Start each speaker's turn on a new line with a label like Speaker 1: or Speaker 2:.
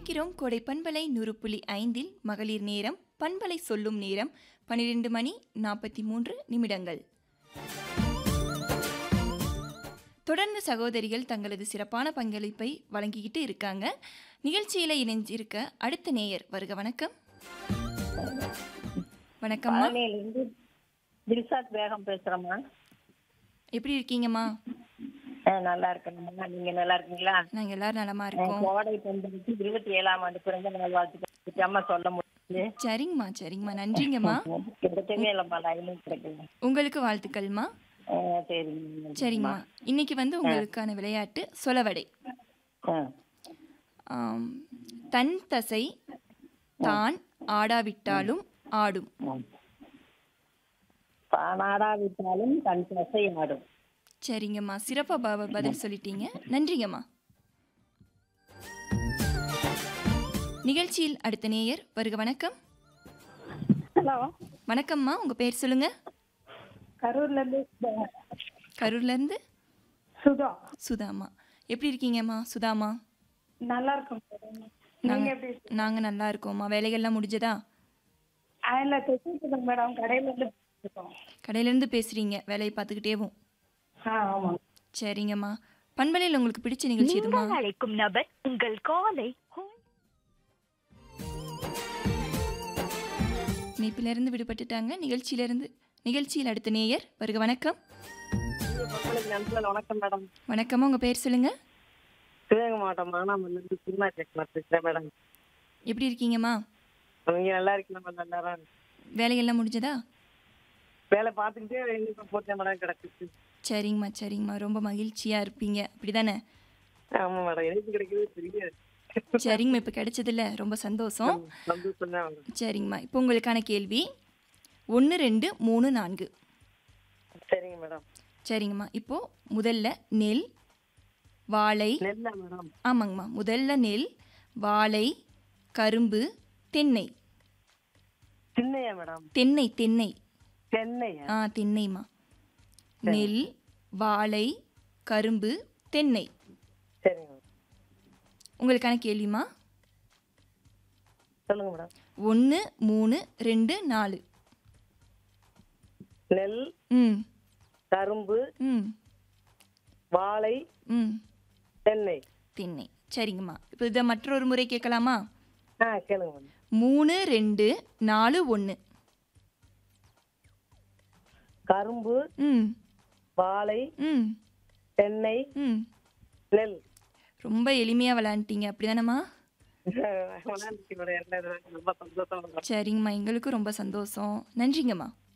Speaker 1: இணைந்திருக்கிறோம் கோடை பண்பலை நூறு புள்ளி ஐந்தில் மகளிர் நேரம் பண்பலை சொல்லும் நேரம் பன்னிரெண்டு மணி நாற்பத்தி மூன்று நிமிடங்கள் தொடர்ந்து சகோதரிகள் தங்களது சிறப்பான பங்களிப்பை வழங்கிக்கிட்டு இருக்காங்க நிகழ்ச்சியில இணைஞ்சிருக்க அடுத்த நேயர் வருக வணக்கம் வணக்கம்மா
Speaker 2: பழனியிலிருந்து தில்சாத் பேகம் பேசுறேம்மா
Speaker 1: எப்படி இருக்கீங்கம்மா
Speaker 2: ஆ, நல்லா இருக்கேன்மா நீங்க நல்லா இருக்கீங்களா
Speaker 1: நாங்க எல்லாரும் நலமா
Speaker 2: ஆ,
Speaker 1: இருக்கோம்
Speaker 2: கோடை பந்தலுக்கு இருபத்தி ஏழாம் ஆண்டு பிறந்த நாள் வாழ்த்துக்கள் அம்மா சொல்ல முடியுது
Speaker 1: சரிங்கம்மா சரிங்கம்மா நன்றிங்கம்மா
Speaker 2: கிடைக்கவே இல்லைம்மா லைனும் கிடைக்கல
Speaker 1: உங்களுக்கு வாழ்த்துக்கள்மா
Speaker 2: ஆ, சரிங்க
Speaker 1: சரிங்கம்மா இன்னைக்கு வந்து உங்களுக்கான விளையாட்டு சொலவடை
Speaker 2: ஆ,
Speaker 1: ஆம், தன் தசை தான் ஆடாவிட்டாலும் ஆடும்
Speaker 2: ஆ. பானாடாவிட்டாலும் கண் தசை ஆடும்
Speaker 1: சரிங்கம்மா சிறப்பா ப- பதில் சொல்லிட்டீங்க நன்றிங்கம்மா நிகழ்ச்சியில் அடுத்த நேயர் வருக வணக்கம்
Speaker 2: ஹலோ
Speaker 1: வணக்கம்மா உங்க பேர் சொல்லுங்க
Speaker 2: கரூர்ல இருந்து
Speaker 1: கரூர்ல இருந்து
Speaker 2: சுதா
Speaker 1: சுதாமா எப்படி இருக்கீங்கம்மா சுதாமா
Speaker 2: நல்லா இருக்கும்
Speaker 1: நாங்க நாங்க நல்லா இருக்கோம்மா வேலைகள்லாம் முடிஞ்சதா
Speaker 2: அதுல தைச்சிட்டு மேடம் கடையில இருந்து இருக்கோம்
Speaker 1: கடையில இருந்து பேசுறீங்க வேலையை பார்த்துக்கிட்டேவும்
Speaker 2: ஆ ஆமா
Speaker 1: சரிங்கம்மா பண்பலையில் உங்களுக்கு பிடிச்ச நிகழ்ச்சி எதுமா
Speaker 3: நீங்கள் அழைக்கும் நபர் உங்கள் காலை
Speaker 1: இணைப்பிலிருந்து விடுபட்டுட்டாங்க நிகழ்ச்சியிலிருந்து நிகழ்ச்சியில் அடுத்த நேயர் வருக வணக்கம்
Speaker 2: வணக்கம் மேடம்
Speaker 1: வணக்கம்மா உங்க பேர் சொல்லுங்க
Speaker 2: சிவகங்கை மாவட்டம் மானாமல்லி சினிமா செக்மர் பேசுறேன் மேடம்
Speaker 1: எப்படி இருக்கீங்கம்மா
Speaker 2: நீங்க நல்லா இருக்கீங்களா எல்லாரும்
Speaker 1: வேலையெல்லாம் முடிஞ்சதா
Speaker 2: வேலை பார்த்துக்கிட்டே எங்களுக்கு போட்டேன் மேடம் கிடக்குச்சு
Speaker 1: சரிங்கம்மா சரிங்கம்மா ரொம்ப மகிழ்ச்சியா இருப்பீங்க அப்படிதானே
Speaker 2: ஆமா மேடம் எனக்கு கிடைக்கவே பெரிய
Speaker 1: சரிங்கம்மா இப்போ கிடைச்சதில்ல ரொம்ப சந்தோஷம்
Speaker 2: சந்தோஷம் தான் மேடம்
Speaker 1: சரிங்கம்மா இப்போ உங்களுக்கான கேள்வி ஒன்று ரெண்டு மூணு நான்கு
Speaker 2: சரிங்க மேடம்
Speaker 1: சரிங்கம்மா இப்போ முதல்ல நெல் வாழை
Speaker 2: நெல்லா மேடம்
Speaker 1: ஆமாங்கம்மா முதல்ல நெல் வாழை கரும்பு தென்னை
Speaker 2: சின்னையா மேடம்
Speaker 1: தென்னை தென்னை
Speaker 2: சென்னையா
Speaker 1: ஆ தென்னைம்மா நெல் வாழை கரும்பு தென்னை
Speaker 2: சரிங்க மேடம்
Speaker 1: உங்களுக்கான கேள்விமா
Speaker 2: சொல்லுங்க மேடம்
Speaker 1: ஒன்று மூணு ரெண்டு நாலு
Speaker 2: நெல்
Speaker 1: ம்
Speaker 2: கரும்பு
Speaker 1: ம்
Speaker 2: வாழை
Speaker 1: ம்
Speaker 2: தென்னை
Speaker 1: தென்னை சரிங்கம்மா இப்போ இதை மற்றொரு முறை கேட்கலாமா
Speaker 2: ஆ கேளுங்க மேடம்
Speaker 1: மூணு ரெண்டு நாலு ஒன்று
Speaker 2: கரும்பு
Speaker 1: ம்
Speaker 2: வாழை
Speaker 1: ம்
Speaker 2: தென்னை
Speaker 1: ம்
Speaker 2: நெல்
Speaker 1: ரொம்ப எளிமையாக விளாண்டுட்டீங்க அப்படிதானம்மா
Speaker 2: விளையாண்டுச்சு மேடம் என்ன இது ரொம்ப சந்தோஷம் மேடம்
Speaker 1: சரிங்கம்மா எங்களுக்கும் ரொம்ப சந்தோஷம் நன்றிங்கம்மா